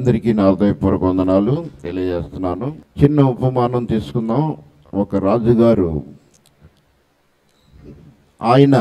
అందరికీ నా హృదయపూర్వక వందనాలు తెలియజేస్తున్నాను చిన్న ఉపమానం తీసుకుందాం ఒక రాజుగారు ఆయన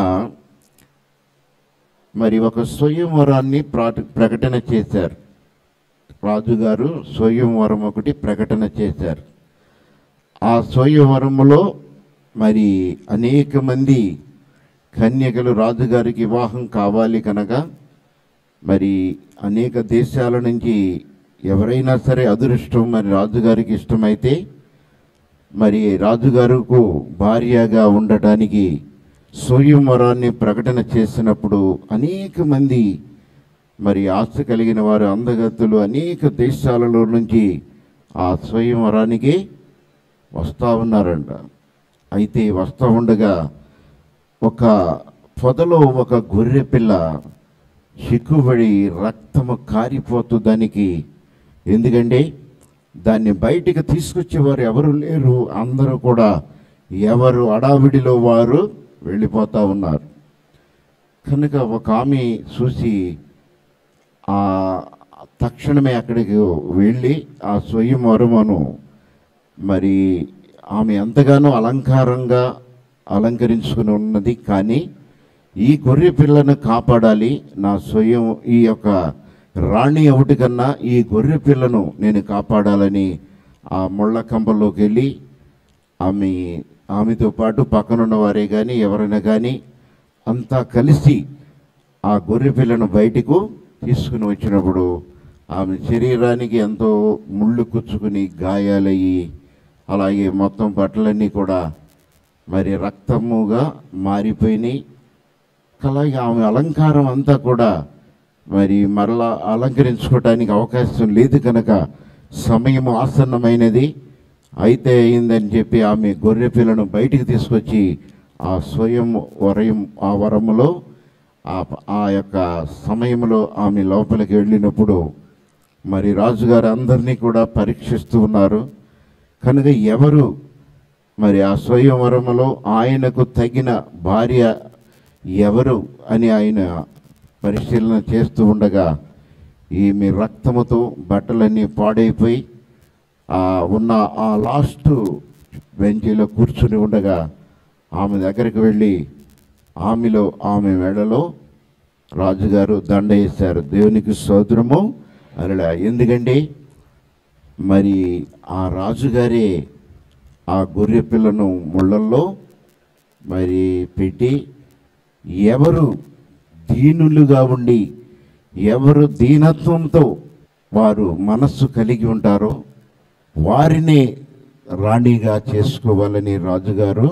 మరి ఒక స్వయంవరాన్ని ప్రాట- ప్రకటన చేశారు రాజుగారు స్వయంవరం ఒకటి ప్రకటన చేశారు ఆ స్వయంవరములో మరి అనేక మంది కన్యకలు రాజుగారికి వివాహం కావాలి కనుక మరి అనేక దేశాల నుంచి ఎవరైనా సరే అదృష్టం మరి రాజుగారికి ఇష్టమైతే మరి రాజుగారుకు భార్యగా ఉండటానికి స్వయంవరాన్ని ప్రకటన చేసినప్పుడు అనేక మంది మరి ఆశ కలిగిన వారు అందగత్తులు అనేక దేశాలలో నుంచి ఆ స్వయంవరానికి వస్తూ ఉన్నారంట అయితే వస్తూ ఉండగా ఒక పొదలో ఒక గొర్రె పిల్ల చిక్కుబడి రక్తము కారిపోతూ దానికి ఎందుకంటే దాన్ని బయటికి తీసుకొచ్చేవారు ఎవరు లేరు అందరూ కూడా ఎవరు అడావిడిలో వారు వెళ్ళిపోతూ ఉన్నారు కనుక ఒక ఆమె చూసి ఆ తక్షణమే అక్కడికి వెళ్ళి ఆ స్వయంవరమును మరి ఆమె ఎంతగానో అలంకారంగా అలంకరించుకుని ఉన్నది కానీ ఈ గొర్రె పిల్లను కాపాడాలి నా స్వయం ఈ యొక్క రాణి ఒకటి కన్నా ఈ గొర్రె పిల్లను నేను కాపాడాలని ఆ ముళ్ళ కంపల్లోకి వెళ్ళి ఆమె ఆమెతో పాటు పక్కనున్న వారే కానీ ఎవరైనా కానీ అంతా కలిసి ఆ గొర్రె పిల్లను బయటకు తీసుకుని వచ్చినప్పుడు ఆమె శరీరానికి ఎంతో ముళ్ళు కుచ్చుకుని గాయాలయ్యి అలాగే మొత్తం బట్టలన్నీ కూడా మరి రక్తముగా మారిపోయినాయి అలాగే ఆమె అలంకారం అంతా కూడా మరి మరలా అలంకరించుకోవటానికి అవకాశం లేదు కనుక సమయం ఆసన్నమైనది అయితే అయిందని చెప్పి ఆమె గొర్రె పిల్లను బయటికి తీసుకొచ్చి ఆ స్వయం వరయం ఆ వరములో ఆ ఆ యొక్క సమయంలో ఆమె లోపలికి వెళ్ళినప్పుడు మరి రాజుగారు అందరినీ కూడా పరీక్షిస్తూ ఉన్నారు కనుక ఎవరు మరి ఆ స్వయంవరములో ఆయనకు తగిన భార్య ఎవరు అని ఆయన పరిశీలన చేస్తూ ఉండగా ఈమె రక్తముతో బట్టలన్నీ పాడైపోయి ఆ ఉన్న ఆ లాస్ట్ బెంచీలో కూర్చుని ఉండగా ఆమె దగ్గరికి వెళ్ళి ఆమెలో ఆమె మెడలో రాజుగారు దండ వేశారు దేవునికి సోదరము అలా ఎందుకంటే మరి ఆ రాజుగారే ఆ గొర్రె పిల్లను ముళ్ళల్లో మరి పెట్టి ఎవరు దీనులుగా ఉండి ఎవరు దీనత్వంతో వారు మనస్సు కలిగి ఉంటారో వారిని రాణిగా చేసుకోవాలని రాజుగారు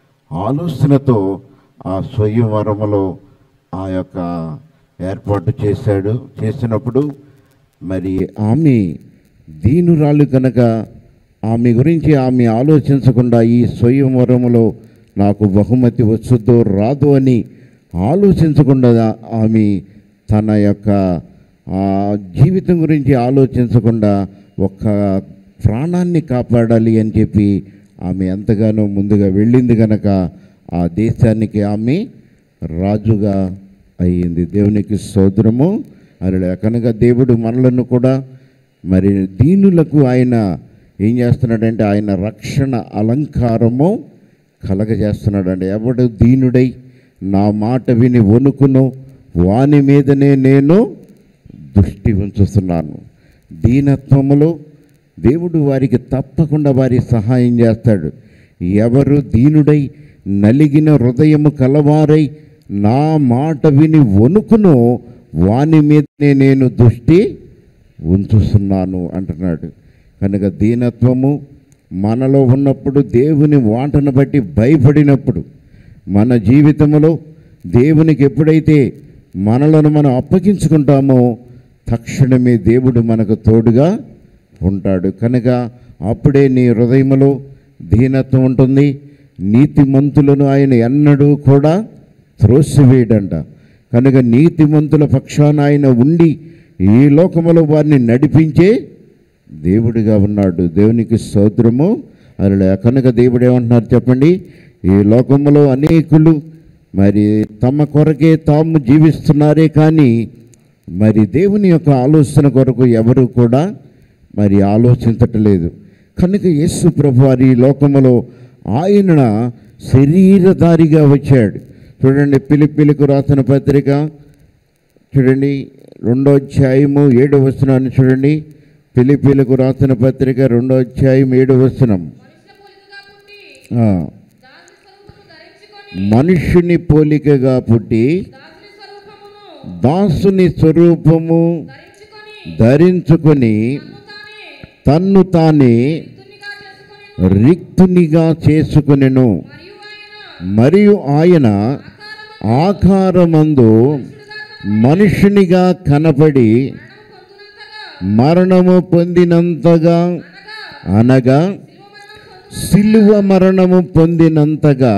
ఆలోచనతో ఆ స్వయంవరములో ఆ యొక్క ఏర్పాటు చేశాడు చేసినప్పుడు మరి ఆమె దీనురాలు కనుక ఆమె గురించి ఆమె ఆలోచించకుండా ఈ స్వయంవరములో నాకు బహుమతి వచ్చుద్దో రాదు అని ఆలోచించకుండా ఆమె తన యొక్క ఆ, జీవితం గురించి ఆలోచించకుండా ఒక్క ప్రాణాన్ని కాపాడాలి అని చెప్పి ఆమె ఎంతగానో ముందుగా వెళ్ళింది కనుక ఆ దేశానికి ఆమె రాజుగా అయ్యింది దేవునికి సోదరము అలా కనుక దేవుడు మనలను కూడా మరి దీనులకు ఆయన ఏం చేస్తున్నాడంటే ఆయన రక్షణ అలంకారము కలగజేస్తున్నాడండి ఎవడు దీనుడై నా మాట విని వణుకును వాని మీదనే నేను దృష్టి ఉంచుతున్నాను దీనత్వములో దేవుడు వారికి తప్పకుండా వారి సహాయం చేస్తాడు ఎవరు దీనుడై నలిగిన హృదయము కలవారై నా మాట విని వణుకును వాని మీదనే నేను దృష్టి ఉంచుతున్నాను అంటున్నాడు కనుక దీనత్వము మనలో ఉన్నప్పుడు దేవుని వాటను బట్టి భయపడినప్పుడు మన జీవితంలో దేవునికి ఎప్పుడైతే మనలను మనం అప్పగించుకుంటామో తక్షణమే దేవుడు మనకు తోడుగా ఉంటాడు కనుక అప్పుడే నీ హృదయములో దీనత్వం ఉంటుంది నీతిమంతులను ఆయన ఎన్నడూ కూడా త్రోసివేయడంట కనుక నీతిమంతుల పక్షాన ఆయన ఉండి ఈ లోకములో వారిని నడిపించే దేవుడిగా ఉన్నాడు దేవునికి స్తోత్రము అలా కనుక దేవుడు ఏమంటున్నారు చెప్పండి ఈ లోకములో అనేకులు మరి తమ కొరకే తాము జీవిస్తున్నారే కానీ మరి దేవుని యొక్క ఆలోచన కొరకు ఎవరు కూడా మరి ఆలోచించట్లేదు కనుక యేసు ప్రభు వారి ఈ లోకములో ఆయన శరీరధారిగా వచ్చాడు చూడండి పిలిపిలకు రాసిన పత్రిక చూడండి రెండో అధ్యాయము ఏడో వచనాన్ని చూడండి పిలిపిలకు రాసిన పత్రిక రెండో అధ్యాయం ఏడో వచనం మనుష్య పోలికగా పుట్టి ఆ, మనుషుని పోలికగా పుట్టి దాసుని స్వరూపము దాసుని స్వరూపము ధరించుకొని ధరించుకొని తన్ను తానే తునిగా చేసుకొని రిక్తునిగా చేసుకునెను మరియు ఆయన మరియు ఆయన ఆకారమందు మనుషునిగా కనపడి మరణం పొందునంతగా మరణము పొందినంతగా అనగా అనగా సిలువ మరణము పొందినంతగా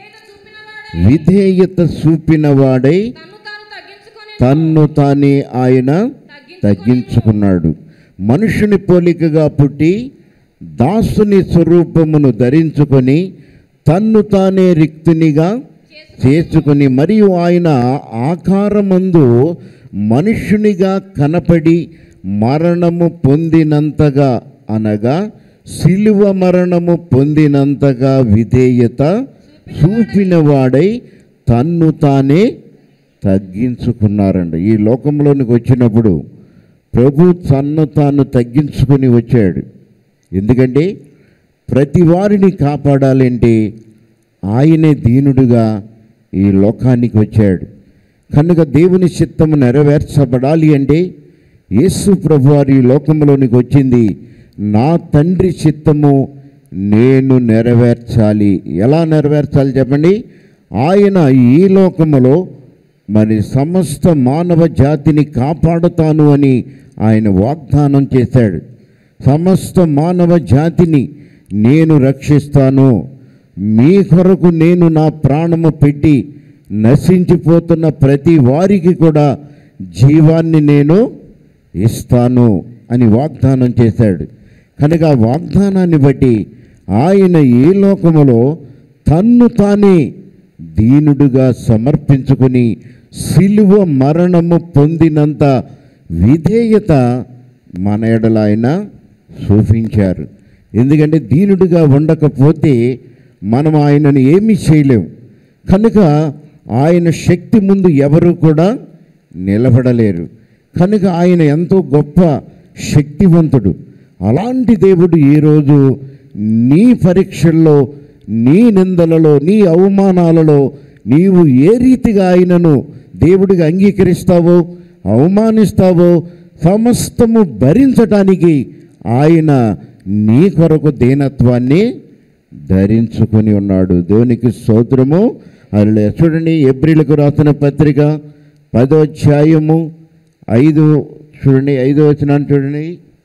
విధేయత చూపిన వాడై విధేయత చూపినవాడై తన్ను తాను తగ్గించుకొని తన్ను తానే ఆయన తగ్గించుకొని తగ్గించుకున్నాడు మనుషుని పోలికగా పుట్టి దాసుని స్వరూపమును ధరించుకొని తన్ను తానే రిక్తునిగా చేసుకుని మరియు ఆయన ఆకారమందు మనుషునిగా కనపడి మరణము పొందినంతగా అనగా శిలువ మరణము పొందినంతగా విధేయత చూపినవాడై తన్ను తానే తగ్గించుకున్నారండి ఈ లోకంలోనికి వచ్చినప్పుడు ప్రభు తన్ను తాను తగ్గించుకొని వచ్చాడు ఎందుకంటే ప్రతి వారిని కాపాడాలంటే ఆయనే దీనుడుగా ఈ లోకానికి వచ్చాడు కనుక దేవుని చిత్తము నెరవేర్చబడాలి అంటే యేసు ప్రభు వారి ఈ లోకంలోనికి వచ్చింది నా తండ్రి చిత్తము నేను నెరవేర్చాలి ఎలా నెరవేర్చాలి చెప్పండి ఆయన ఈ లోకములో మరి సమస్త మానవ జాతిని కాపాడుతాను అని ఆయన వాగ్దానం చేశాడు సమస్త మానవ జాతిని నేను రక్షిస్తాను మీ కొరకు నేను నా ప్రాణము పెట్టి నశించిపోతున్న ప్రతి వారికి కూడా జీవాన్ని నేను ఇస్తాను అని వాగ్దానం చేశాడు కనుక ఆ వాగ్దానాన్ని బట్టి ఆయన ఈ లోకములో తన్ను తానే దీనుడుగా సమర్పించుకుని సిలువ మరణము పొందినంత విధేయత మన ఎడల ఆయన చూపించారు ఎందుకంటే దీనుడిగా ఉండకపోతే మనం ఆయనను ఏమీ చేయలేం కనుక ఆయన శక్తి ముందు ఎవరు కూడా నిలబడలేరు కనుక ఆయన ఎంతో గొప్ప శక్తివంతుడు అలాంటి దేవుడు ఈరోజు నీ పరీక్షల్లో నీ నిందలలో నీ అవమానాలలో నీవు ఏ రీతిగా ఆయనను దేవుడిగా అంగీకరిస్తావో అవమానిస్తావో సమస్తము భరించటానికి ఆయన నీ కొరకు దీనత్వాన్ని ధరించుకొని ఉన్నాడు దేవునికి స్తోత్రము అలా చూడండి ఎబ్రిలకు రాసిన పత్రిక పదో అధ్యాయము ఐదు చూడండి ఐదో వచనాన్ని చూడండి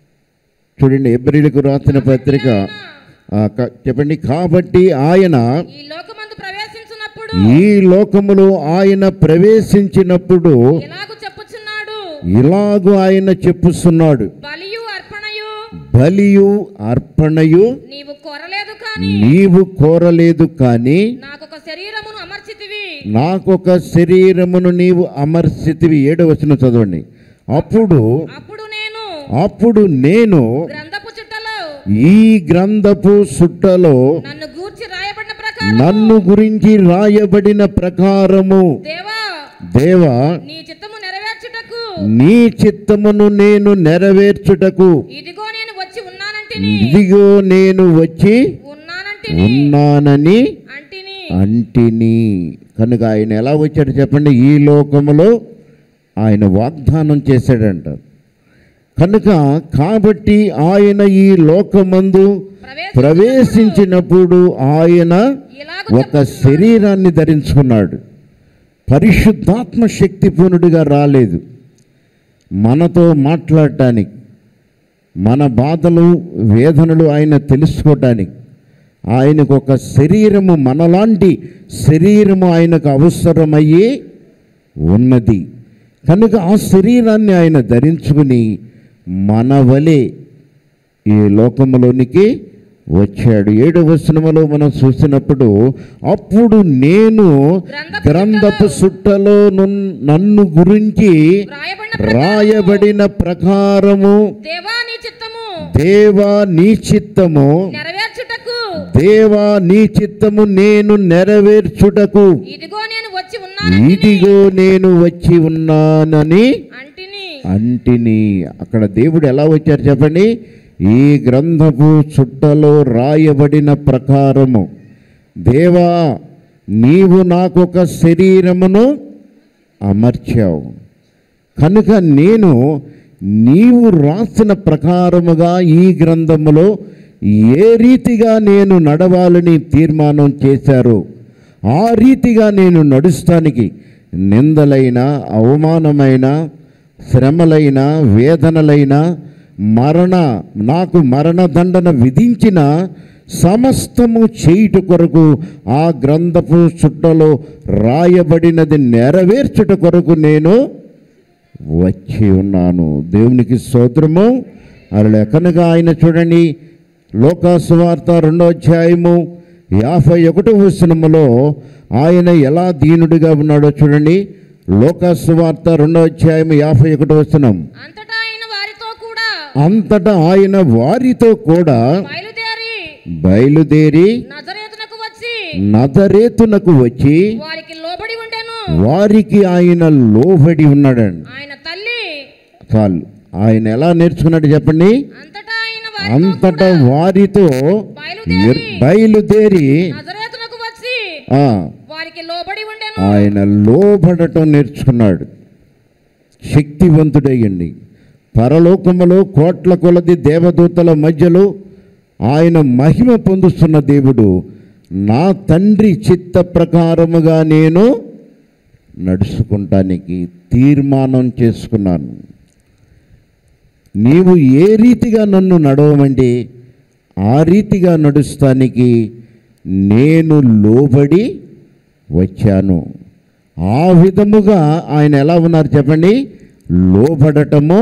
చూడండి ఎబ్రిలకు రాసిన పత్రిక ఆ, క- చెప్పండి కాబట్టి ఆయన ఈ లోకమందు ప్రవేశించినప్పుడు ఈ లోకములో ఆయన ప్రవేశించినప్పుడు ఎలాగూ చెప్పుచున్నాడు ఇలాగు ఆయన చెప్పుస్తున్నాడు బలియు అర్పణయు బలియు అర్పణయు నీవు కొరలేదు కాని నీవు కోరలేదు కానీ నాకొక శరీరమును అమర్చితివి నాకొక శరీరమును నీవు అమర్చితివి ఏడవచన చదవండి అప్పుడు అప్పుడు నేను అప్పుడు నేను గ్రంథపు చుట్టలో ఈ గ్రంథపు సుట్టలో నన్ను గూర్చి రాయబడిన ప్రకారం నన్ను గురించి రాయబడిన ప్రకారము దేవా దేవా నీ చిత్తము నెరవేర్చుటకు నీ చిత్తమును నేను నెరవేర్చుటకు ఇదిగో నేను వచ్చి ఉన్నానంటిని ఇదిగో నేను వచ్చి ఉన్నానంటిని ఉన్నానని అంటిని అంటిని కనుక ఆయన ఎలా వచ్చాడు చెప్పండి ఈ లోకములో ఆయన వాగ్దానం చేశాడంట కనుక కాబట్టి ఆయన ఈ లోకమందు ప్రవేశించినప్పుడు ఆయన ఇలాగ ఒక శరీరాన్ని ధరించుకున్నాడు పరిశుద్ధాత్మ శక్తిపూర్ణుడిగా రాలేదు మనతో మాట్లాడటానికి మన బాధలు వేదనలు ఆయన తెలుసుకోవటానికి ఆయనకు ఒక శరీరము మనలాంటి శరీరము ఆయనకు అవసరమయ్యే ఉన్నది కనుక ఆ శరీరాన్ని ఆయన ధరించుకుని మన వలె ఈ లోకములోనికి వచ్చాడు ఏడవ వచనములో మనం చూసినప్పుడు అప్పుడు నేను గ్రంథపు గ్రంథపు సుట్టలో నున్- నన్ను గురించి వ్రాయబడిన ప్రకారము రాయబడిన ప్రకారము దేవా నీ చిత్తము దేవా నీ చిత్తము నెరవేర్చుటకు దేవా నీ చిత్తము నేను నెరవేర్చుటకు ఇదిగో నేను వచ్చి ఉన్నాను ఇదిగో నేను వచ్చి ఉన్నానని అంటిని అంటిని అక్కడ దేవుడు ఎలా వచ్చారు చెప్పండి ఈ గ్రంథపు చుట్టలో రాయబడిన ప్రకారము దేవా నీవు నాకొక శరీరమును అమర్చావు కనుక నేను నీవు రాసిన ప్రకారముగా ఈ గ్రంథములో ఏ రీతిగా నేను నడవాలని తీర్మానం చేశారో ఆ రీతిగా నేను నడుస్తానికి నిందలైన అవమానమైన శ్రమలైన వేదనలైన మరణ నాకు మరణదండన విధించిన సమస్తము చేయుట కొరకు ఆ గ్రంథపు చుట్టలో రాయబడినది నెరవేర్చుట కొరకు నేను వచ్చి ఉన్నాను దేవునికి స్తోత్రము అలా కనుక ఆయన చూడండి లోకాసువార్త రెండో అధ్యాయము యాభై ఒకటో వచనములో ఆయన ఎలా దీనుడిగా ఉన్నాడో చూడండి లోకాసువార్త రెండో అధ్యాయము యాభై ఒకటో వచనం అంతటా ఆయన వారితో కూడా అంతటా ఆయన వారితో కూడా బయలుదేరి బయలుదేరి నజరేతునకు వచ్చి నదరేతునకు వచ్చి వారికి లోబడి ఉండెను వారికి ఆయన లోబడి ఉన్నాడండి ఆయన తల్లి చాలు ఆయన ఎలా నేర్చుకున్నాడు చెప్పండి అంతటా ఆయన వారితో అంతటా వారితో బయలుదేరి ఎర్- బయలుదేరి నజరేతునకు వచ్చి ఆ, వారికి లోబడి ఉండెను ఆయన లోబడటం నేర్చుకున్నాడు శక్తివంతుడయ్యండి పరలోకములో కోట్ల కొలది దేవదూతల మధ్యలో ఆయన మహిమ పొందుతున్న దేవుడు నా తండ్రి చిత్త ప్రకారముగా నేను నడుచుకుంటానికి తీర్మానం చేసుకున్నాను నీవు ఏ రీతిగా నన్ను నడవమంటే ఆ రీతిగా నడుస్తానికి నేను లోబడి వచ్చాను ఆ విధముగా ఆయన ఎలా ఉన్నారు చెప్పండి లోబడటము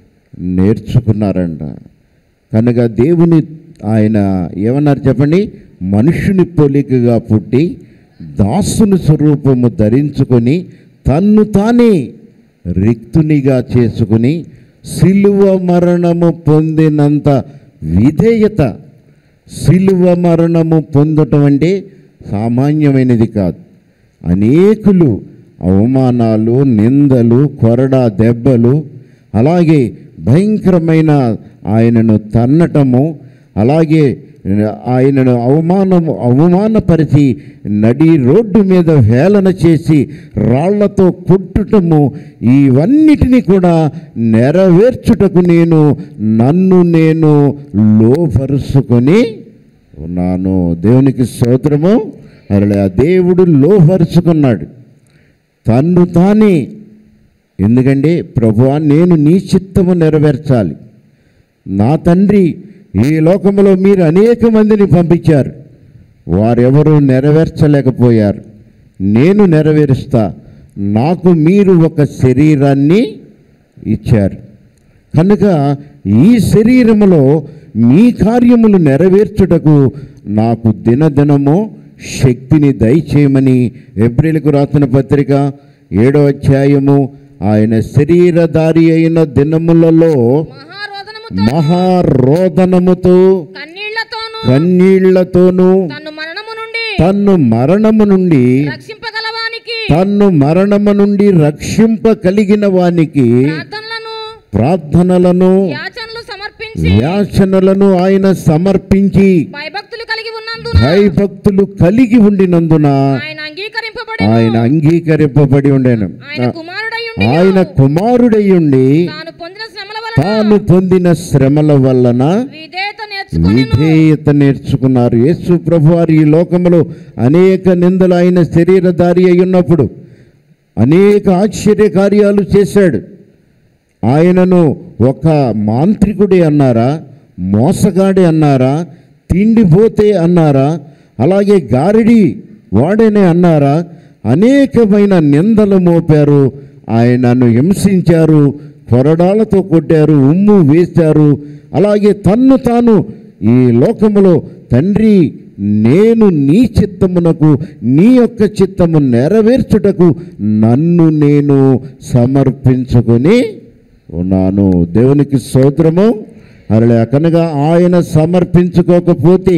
నేర్చుకున్నారంట కనుక దేవుని ఆయన ఏమన్నారు చెప్పండి మనుషుని పోలికగా పుట్టి దాసుని స్వరూపము ధరించుకొని తన్ను తానే రిక్తునిగా చేసుకుని సిలువ మరణము పొందినంత విధేయత సిలువ మరణము పొందటం అంటే సామాన్యమైనది కాదు అనేకులు అవమానాలు నిందలు కొరడా దెబ్బలు అలాగే భయంకరమైన ఆయనను తన్నటము అలాగే ఆయనను అవమానము అవమానపరిచి నడి రోడ్డు మీద వేలన చేసి రాళ్లతో కొట్టుటము ఇవన్నిటినీ కూడా నెరవేర్చుటకు నేను నన్ను నేను లోపరుచుకొని ఉన్నాను దేవునికి స్తోత్రము అలా దేవుడు లోపరుచుకున్నాడు తన్ను తానే ఎందుకంటే ప్రభువా నేను నీ చిత్తము నెరవేర్చాలి నా తండ్రి ఈ లోకములో మీరు అనేక మందిని పంపించారు వారెవరూ నెరవేర్చలేకపోయారు నేను నెరవేరుస్తా నాకు మీరు ఒక శరీరాన్ని ఇచ్చారు కనుక ఈ శరీరములో మీ కార్యములు నెరవేర్చుటకు నాకు దినదినము శక్తిని దయచేయమని ఏప్రిల్కు రాసిన పత్రిక ఏడో అధ్యాయము ఆయన శరీరధారి అయిన దినములలో మహారోదనముతో మహారోదనముతో కన్నీళ్లతోనూ కన్నీళ్లతోనూ తన్ను మరణము నుండి తన్ను మరణము నుండి రక్షింపగలవానికి తన్ను మరణము నుండి రక్షింప కలిగిన వానికి ప్రార్థనలను ప్రార్థనలను యాచనలు సమర్పించి యాచనలను ఆయన సమర్పించి భయభక్తులు కలిగి ఉన్నందున భయభక్తులు కలిగి ఉండినందున ఆయన అంగీకరింపబడి ఆయన అంగీకరింపబడి ఉండేను ఆయన కుమారుడై ఉండి ఆయన కుమారుడై ఉండి తాను పొందిన శ్రమల వలన తాను పొందిన శ్రమల వలన విధేయత నేర్చుకుని విధేయత నేర్చుకున్నారు యేసు ప్రభు వారు ఈ లోకంలో అనేక నిందలు ఆయన శరీరధారి అయి ఉన్నప్పుడు అనేక ఆశ్చర్య కార్యాలు చేశాడు ఆయనను ఒక మాంత్రికుడే అన్నారా మోసగాడే అన్నారా తిండిపోతే అన్నారా అలాగే గారిడి వాడేనే అన్నారా అనేకమైన నిందలు మోపారు ఆయనను హింసించారు కొరడాలతో కొట్టారు ఉమ్ము వేశారు అలాగే తన్ను తాను ఈ లోకములో తండ్రి నేను నీ చిత్తమునకు నీ యొక్క చిత్తము నెరవేర్చుటకు నన్ను నేను సమర్పించుకొని ఉన్నాను దేవునికి స్తోత్రము అలా కనుక ఆయన సమర్పించుకోకపోతే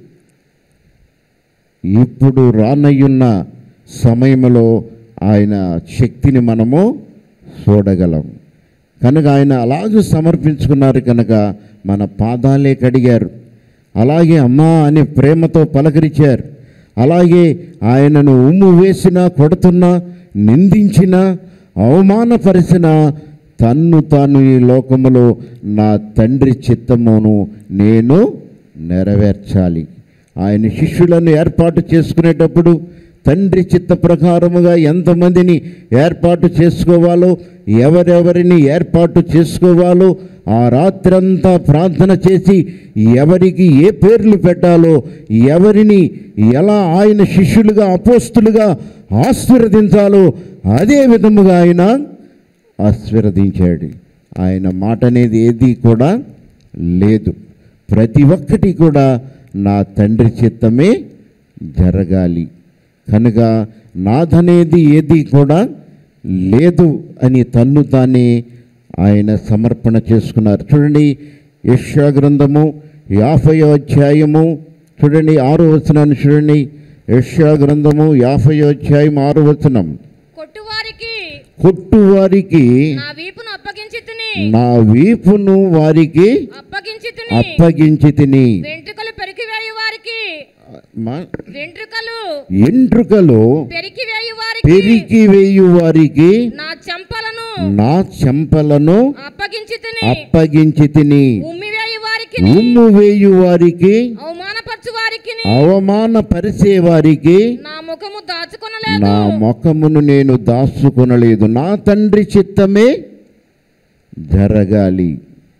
ఇప్పుడు రానయ్యున్న సమయంలో ఆయన శక్తిని మనము చూడగలం కనుక ఆయన అలాగే సమర్పించుకున్నారు కనుక మన పాదాలే కడిగారు అలాగే అమ్మా అని ప్రేమతో పలకరించారు అలాగే ఆయనను ఉమ్ము వేసినా కొడుతున్నా నిందించినా అవమానపరిచిన తన్ను తాను ఈ లోకములో నా తండ్రి చిత్తమును నేను నెరవేర్చాలి ఆయన శిష్యులను ఏర్పాటు చేసుకునేటప్పుడు తండ్రి చిత్త ప్రకారముగా ఎంతమందిని ఏర్పాటు చేసుకోవాలో ఎవరెవరిని ఏర్పాటు చేసుకోవాలో ఆ రాత్రంతా ప్రార్థన చేసి ఎవరికి ఏ పేర్లు పెట్టాలో ఎవరిని ఎలా ఆయన శిష్యులుగా అపోస్తులుగా ఆశీర్వదించాలో అదే విధముగా ఆయన ఆశీర్వదించాడు ఆయన మాట అనేది ఏది కూడా లేదు ప్రతి ఒక్కటి కూడా నా తండ్రి చిత్తమే జరగాలి కనుక నాదనేది ఏది కూడా లేదు అని తన్ను తానే ఆయన సమర్పణ చేసుకున్నారు చూడండి యెషయా గ్రంథము యాభై అధ్యాయము చూడండి ఆరో వచనాన్ని చూడండి యెషయా గ్రంథము యాభై అధ్యాయం ఆరో వచనం కొట్టువారికి కొట్టు వారికి నా వీపును అప్పగించి తిని నా వీపును వారికి అప్పగించి తిని అప్పగించి తిని వెంట్రుకలు పెరికివేయు వారికి మా వెంట్రుకలు ఎంట్రుకలు పెరికివేయు వారికి పెరికి వేయు వారికి నా చెంపలను నా చెంపలను అప్పగించి తిని అప్పగించి తిని ఉమ్మివేయు వారికి ఉమ్ము వేయు వారికి అవమానపరచు వారికి అవమాన పరిచే వారికి నా ముఖము దాచుకొనలేదు నా ముఖమును నేను దాచుకొనలేదు నా తండ్రి చిత్తమే జరగాలి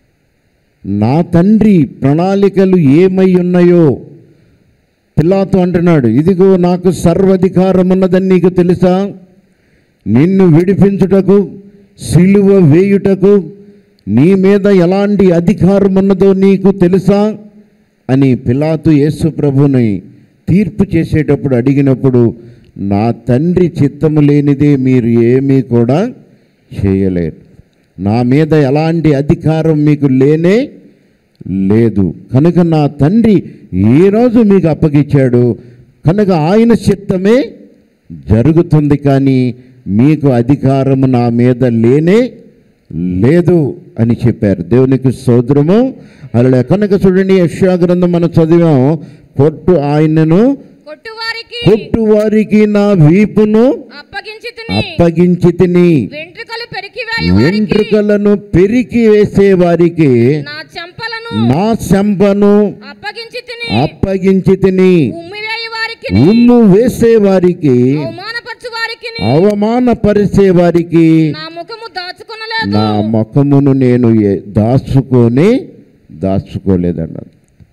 నా తండ్రి ప్రణాళికలు ఏమై ఉన్నాయో పిల్లాతో అంటున్నాడు ఇదిగో నాకు సర్వధికారం ఉన్నదని నీకు తెలుసా నిన్ను విడిపించుటకు సిలువ వేయుటకు నీ మీద ఎలాంటి అధికారం ఉన్నదో నీకు తెలుసా అని పిలాతు యేసు ప్రభుని తీర్పు చేసేటప్పుడు అడిగినప్పుడు నా తండ్రి చిత్తము లేనిదే మీరు ఏమీ కూడా చేయలేరు నా మీద ఎలాంటి అధికారం మీకు లేనే లేదు కనుక నా తండ్రి ఈరోజు మీకు అప్పగించాడు కనుక ఆయన చిత్తమే జరుగుతుంది కానీ మీకు అధికారం నా మీద లేనే లేదు అని చెప్పారు దేవునికి సోదరము అలా కనుక చూడండి యెషయా గ్రంథం మనం చదివాం కొట్టు ఆయనను కొట్టువారికి కొట్టు వారికి నా వీపును అప్పగించి తిని అప్పగించి తిని వెంట్రుకలు పెరికివేయు వారికి వెంట్రుకలను పెరికి వేసే వారికి నా చెంపలను నా శంపను అప్పగించి తిని అప్పగించి తిని ఉమ్మివేయు వారికి ఉమ్ము వేసే వారికి అవమానపరచు వారికి అవమానపరిచే వారికి నా ముఖము దాచుకొనలేదు నా ముఖమును నేను ఏ- దాచుకొని దాచుకోలేదన్నాడు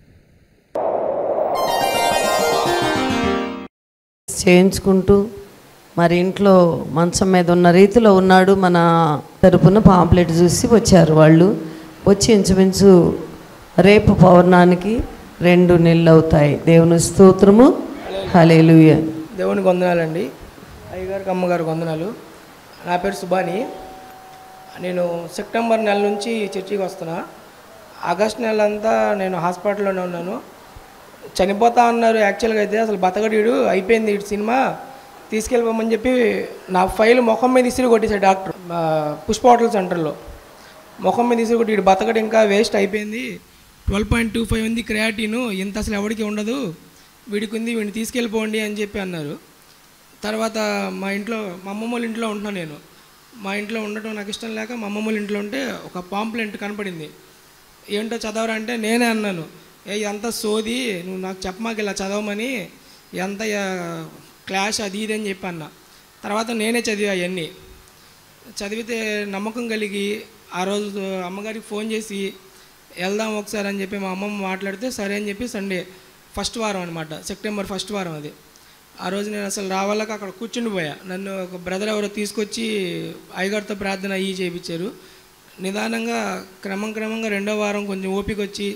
చేయించుకుంటూ మరి ఇంట్లో మంచం మీద ఉన్న రీతిలో ఉన్నాడు మన తరపున పాంప్లెట్ చూసి వచ్చారు వాళ్ళు వచ్చి ఇంచుమించు రేపు పౌర్ణానికి రెండు నెలలు అవుతాయి దేవుని స్తోత్రము హలేలుయ దేవునికి వందనాలండి అయ్యగారికి అమ్మగారికి వందనాలు నా పేరు సుబాని నేను సెప్టెంబర్ నెల నుంచి చర్చికి వస్తున్నా ఆగస్ట్ నెల అంతా నేను హాస్పిటల్లోనే ఉన్నాను చనిపోతా అన్నారు యాక్చువల్గా అయితే అసలు బతకడీడు అయిపోయింది ఇటు సినిమా తీసుకెళ్ళిపోమని చెప్పి నా ఫైల్ ముఖం మీద ఇసిరి కొట్టేశాడు డాక్టర్ ఆ, పుష్ప హోటల్ సెంటర్లో ముఖం మీద ఇసిరి కొట్టి ఇటు బతకడు ఇంకా వేస్ట్ అయిపోయింది ట్వెల్వ్ పాయింట్ టూ ఫైవ్ ఉంది క్రియాటిన్ ఇంత అసలు ఎవరికి ఉండదు వీడికి ఉంది వీడిని తీసుకెళ్ళిపోండి అని చెప్పి అన్నారు తర్వాత మా ఇంట్లో మా అమ్మమ్మ వాళ్ళ ఇంట్లో ఉంటున్నాను నేను మా ఇంట్లో ఉండటం నాకు ఇష్టం లేక మా అమ్మమ్మ వాళ్ళ ఇంట్లో ఉంటే ఒక పాంప్లెంట్ కనపడింది ఏంటో చదవరా అంటే నేనే అన్నాను ఏ ఇదంతా సోది నువ్వు నాకు చెప్పమాక ఇలా చదవమని ఎంత క్లాష్ అది ఇది అని చెప్పి అన్న తర్వాత నేనే చదివా అవన్నీ చదివితే నమ్మకం కలిగి ఆ రోజు అమ్మగారికి ఫోన్ చేసి వెళ్దాం ఒకసారి అని చెప్పి మా అమ్మమ్మ మాట్లాడితే సరే అని చెప్పి సండే ఫస్ట్ వారం అనమాట సెప్టెంబర్ ఫస్ట్ వారం అది ఆ రోజు నేను అసలు రావాలక అక్కడ కూర్చుండిపోయా నన్ను ఒక బ్రదర్ ఎవరో తీసుకొచ్చి అయ్యగారితో ప్రార్థన అయ్యి చేయించారు నిదానంగా క్రమం క్రమంగా రెండో వారం కొంచెం ఓపిక వచ్చి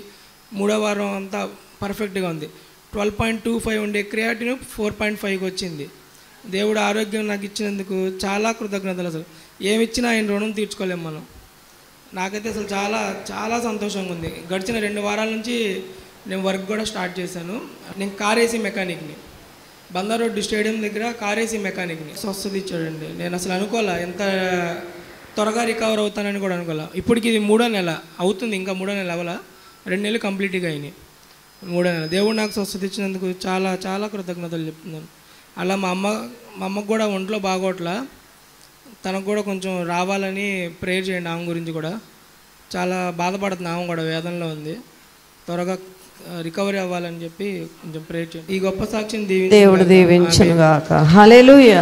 మూడో వారం అంతా పర్ఫెక్ట్గా ఉంది ట్వెల్వ్ పాయింట్ టూ ఫైవ్ ఉండే క్రియాటిన్ ఫోర్ పాయింట్ ఫైవ్కి వచ్చింది దేవుడు ఆరోగ్యం నాకు ఇచ్చినందుకు చాలా కృతజ్ఞతలు అసలు ఏమి ఇచ్చినా ఆయన రుణం తీర్చుకోలేం మనం నాకైతే అసలు చాలా చాలా సంతోషంగా ఉంది గడిచిన రెండు వారాల నుంచి నేను వర్క్ కూడా స్టార్ట్ చేశాను నేను కార్ ఏసీ మెకానిక్ని బందర్ రోడ్డు స్టేడియం దగ్గర కార్ ఏసీ మెకానిక్ని స్వస్థత ఇచ్చాడండి నేను అసలు అనుకోలే ఎంత త్వరగా రికవర్ అవుతానని కూడా అనుకోలే ఇప్పటికి ఇది మూడో నెల అవుతుంది ఇంకా మూడో నెల అవల రెండు నెలలు కంప్లీట్గా అయినాయి మూడో నెల దేవుడు నాకు స్వస్థత ఇచ్చినందుకు చాలా చాలా కృతజ్ఞతలు చెప్తున్నాను అలా మా అమ్మ మా అమ్మకు కూడా ఒంట్లో బాగోట్లా తనకు కూడా కొంచెం రావాలని ప్రేయర్ చేయండి ఆమె గురించి కూడా చాలా బాధపడుతుంది ఆమె కూడా వేదనలో ఉంది త్వరగా రికవరీ అవ్వాలని చెప్పి కొంచెం ప్రేయర్ చేయండి ఈ గొప్ప సాక్షిని దీవించు దేవుడు దీవించును గాక హల్లెలూయా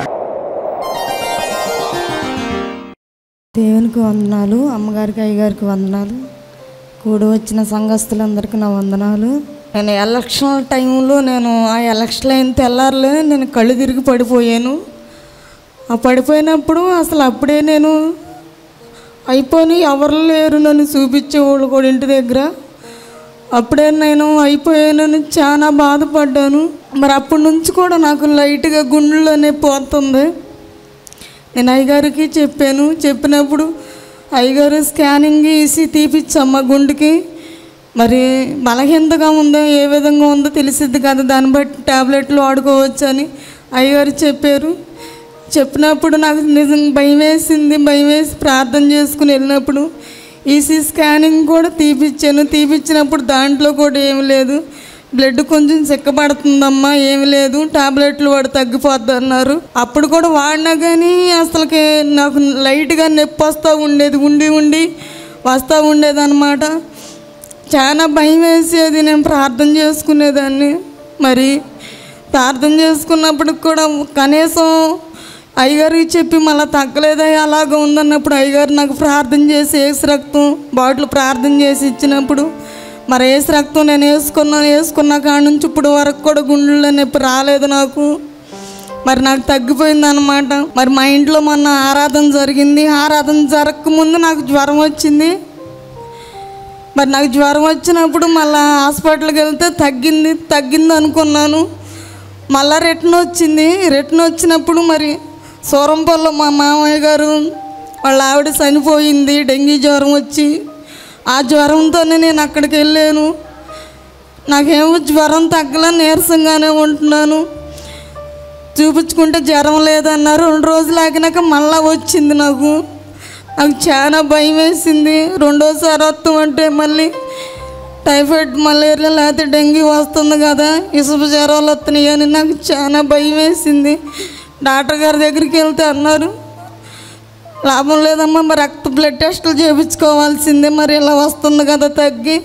దేవునికి వందనాలు అమ్మగారికి అయ్యగారికి వందనాలు కూడి వచ్చిన సంఘస్థులందరికీ నా వందనాలు నేను ఎలక్షన్ టైంలో నేను ఆ ఎలక్షన్ అయిన తెల్లారులే నేను కళ్ళు తిరిగి పడిపోయాను ఆ పడిపోయినప్పుడు అసలు అప్పుడే నేను అయిపోయి ఎవరు లేరు నన్ను చూపించేవాళ్ళు కూడా ఇంటి దగ్గర అప్పుడే నేను అయిపోయానని చాలా బాధపడ్డాను మరి అప్పటి నుంచి కూడా నాకు లైట్గా గుండెలోనే పోతుంది నేను అయ్యగారికి చెప్పాను చెప్పినప్పుడు అయ్యగారు స్కానింగ్ వేసి తీపిచ్చమ్మ గుండెకి మరి బలహీనతగా ఉందో ఏ విధంగా ఉందో తెలిసిద్ది కదా దాన్ని బట్టి ట్యాబ్లెట్లు వాడుకోవచ్చు అని అయ్యగారు చెప్పారు చెప్పినప్పుడు నాకు నిజం భయం వేసింది భయం వేసి ప్రార్థన చేసుకుని వెళ్ళినప్పుడు ఈసీ స్కానింగ్ కూడా తీపిచ్చాను తీపిచ్చినప్పుడు దాంట్లో కూడా ఏమి లేదు బ్లడ్ కొంచెం చిక్కబడుతుందమ్మా ఏమి లేదు టాబ్లెట్లు వాడు తగ్గిపోద్ది అన్నారు అప్పుడు కూడా వాడినా కానీ అసలుకి నాకు లైట్గా నొప్పి వస్తూ ఉండేది ఉండి ఉండి వస్తూ ఉండేది అనమాట చాలా భయం వేసేది నేను ప్రార్థన చేసుకునేదాన్ని మరి ప్రార్థన చేసుకున్నప్పుడు కూడా కనీసం అయ్యగారికి చెప్పి మళ్ళీ తగ్గలేదా అలాగ ఉందన్నప్పుడు అయ్యగారు నాకు ప్రార్థన చేసి ఏసు రక్తం బాటిల్ ప్రార్థన చేసి ఇచ్చినప్పుడు మరి ఏసు రక్తం నేను వేసుకున్నాను వేసుకున్న కాడ నుంచి ఇప్పుడు వరకు కూడా గుండెల్లో నొప్పి రాలేదు నాకు మరి నాకు తగ్గిపోయింది అనమాట మరి మా ఇంట్లో మొన్న ఆరాధన జరిగింది ఆరాధన జరగకముందు నాకు జ్వరం వచ్చింది మరి నాకు జ్వరం వచ్చినప్పుడు మళ్ళీ హాస్పిటల్కి వెళ్తే తగ్గింది తగ్గింది అనుకున్నాను మళ్ళా రిటర్న్ వచ్చింది రిటర్న్ వచ్చినప్పుడు మరి సూరంపల్లో మా మామయ్య గారు వాళ్ళ ఆవిడ చనిపోయింది డెంగీ జ్వరం వచ్చి ఆ జ్వరంతోనే నేను అక్కడికి వెళ్ళాను నాకేమో జ్వరం తగ్గల నీరసంగానే ఉంటున్నాను చూపించుకుంటే జ్వరం లేదన్నారు రెండు రోజులు ఆగినాక మళ్ళా వచ్చింది నాకు నాకు చాలా భయం వేసింది రెండోసారి వస్తాం అంటే మళ్ళీ టైఫాయిడ్ మలేరియా లేకపోతే డెంగ్యూ వస్తుంది కదా ఇసుపు జ్వరాలు వస్తున్నాయి అని నాకు చాలా భయం వేసింది డాక్టర్ గారి దగ్గరికి వెళ్తే అన్నారు లాభం లేదమ్మా మరి రక్త బ్లడ్ టెస్టులు చేయించుకోవాల్సిందే మరి ఇలా వస్తుంది కదా తగ్గి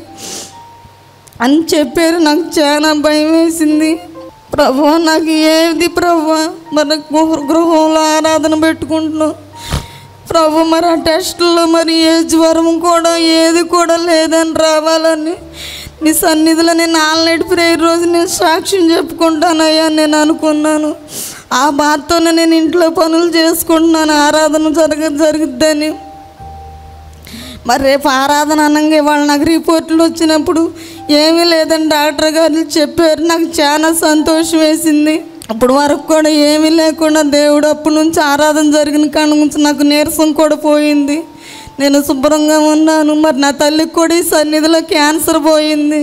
అని చెప్పారు నాకు చాలా భయం వేసింది ప్రభు నాకు ఏది ప్రభు మరి గృహ- గృహంలో ఆరాధన పెట్టుకుంటున్నాం ప్రభు మరి ఆ టెస్టుల్లో మరి ఏ జ్వరం కూడా ఏది కూడా లేదని రావాలని నీ సన్నిధిలో నేను ఆల్నైట్ ప్రేయర్ రోజు నేను సాక్ష్యం చెప్పుకుంటానయ్యా అని నేను అనుకున్నాను ఆ బాధతోనే నేను ఇంట్లో పనులు చేసుకుంటున్నాను ఆరాధన జరగ జరుగుద్దని మరి రేపు ఆరాధన అనగా ఇవాళ నాకు రిపోర్ట్లు వచ్చినప్పుడు ఏమీ లేదని డాక్టర్ గారు చెప్పారు నాకు చాలా సంతోషం వేసింది అప్పటి వరకు కూడా ఏమీ లేకుండా దేవుడు అప్పటి నుంచి ఆరాధన జరిగిన కాడ నుంచి నాకు నీరసం కూడా పోయింది నేను శుభ్రంగా ఉన్నాను మరి నా తల్లికి కూడా ఈ సన్నిధిలో క్యాన్సర్ పోయింది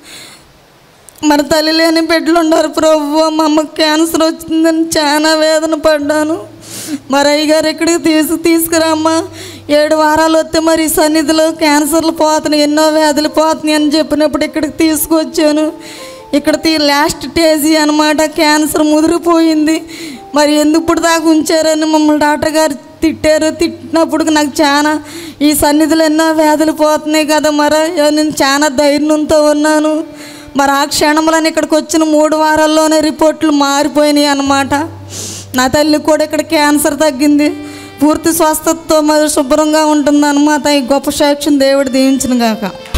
మరి తల్లి లేని బిడ్డలు ఉన్నారు ప్రభు మా అమ్మకి క్యాన్సర్ వచ్చిందని చాలా వేదన పడ్డాను మరి అయ్యగారు ఇక్కడికి తీసు తీసుకురామ్మా ఏడు వారాలు వస్తే మరి ఈ సన్నిధిలో క్యాన్సర్లు పోతున్నాయి ఎన్నో వ్యాధులు పోతున్నాయి అని చెప్పినప్పుడు ఇక్కడికి తీసుకొచ్చాను ఇక్కడ తీ లాస్ట్ స్టేజీ అనమాట క్యాన్సర్ ముదిరిపోయింది మరి ఎందుకు ఇప్పుడు దాకా ఉంచారని మమ్మల్ని డాక్టర్ గారు తిట్టారు తిట్టినప్పుడు నాకు చాలా ఈ సన్నిధిలో ఎన్నో వ్యాధులు పోతున్నాయి కదా మరి నేను చాలా ధైర్యంతో ఉన్నాను మరి ఆ క్షణంలోనే ఇక్కడికి వచ్చిన మూడు వారాల్లోనే రిపోర్ట్లు మారిపోయినాయి అన్నమాట నా తల్లికి కూడా ఇక్కడ క్యాన్సర్ తగ్గింది పూర్తి స్వస్థతతో మరి శుభ్రంగా ఉంటుంది అనమాట ఈ గొప్ప సాక్ష్యం దేవుడు దీవించిన గాక